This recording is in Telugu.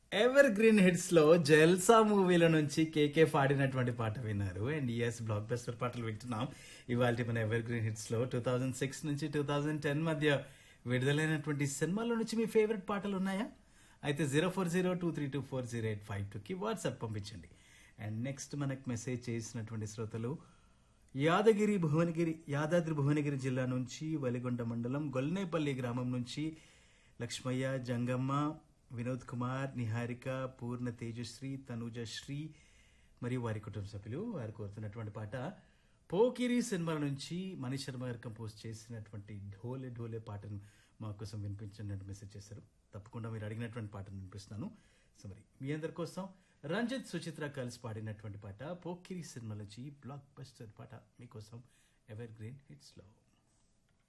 ఎవర్ గ్రీన్ హిట్స్ లో జల్సా మూవీల నుంచి కేకే పాడినటువంటి పాట విన్నారు అండ్ ఎస్ బ్లాక్ బస్టర్ పాటలు వింటున్నాం ఇవాళ మన ఎవర్ గ్రీన్ హిట్స్ లో టూ థౌజండ్ సిక్స్ నుంచి టూ థౌజండ్ టెన్ మధ్య విడుదలైనటువంటి సినిమాల నుంచి మీ ఫేవరెట్ పాటలు ఉన్నాయా అయితే zero four zero two three two four zero eight five టూకి వాట్సాప్ పంపించండి అండ్ నెక్స్ట్ మనకు మెసేజ్ చేసినటువంటి శ్రోతలు యాదగిరి భువనగిరి యాదాద్రి భువనగిరి జిల్లా నుంచి వలిగొండ మండలం గొల్నేపల్లి గ్రామం నుంచి లక్ష్మయ్య జంగమ్మ వినోద్ కుమార్ నిహారిక పూర్ణ తేజశ్రీ తనుజశ్రీ మరియు వారి కుటుంబ సభ్యులు వారు కోరుతున్నటువంటి పాట పోకిరి సినిమాల నుంచి మనీష్ శర్మ గారు కంపోజ్ చేసినటువంటి ఢోలే ఢోలే పాటను మా కోసం వినిపించండి అని మెసేజ్ చేశారు తప్పకుండా మీరు అడిగినటువంటి పాటను వినిపిస్తున్నాను సో మరి మీ అందరి కోసం రంజిత్ సుచిత్ర కలిసి పాడినటువంటి పాట పోకిరి సినిమా నుంచి బ్లాక్ బస్టర్ పాట మీకోసం ఎవర్ గ్రీన్ హిట్స్ లో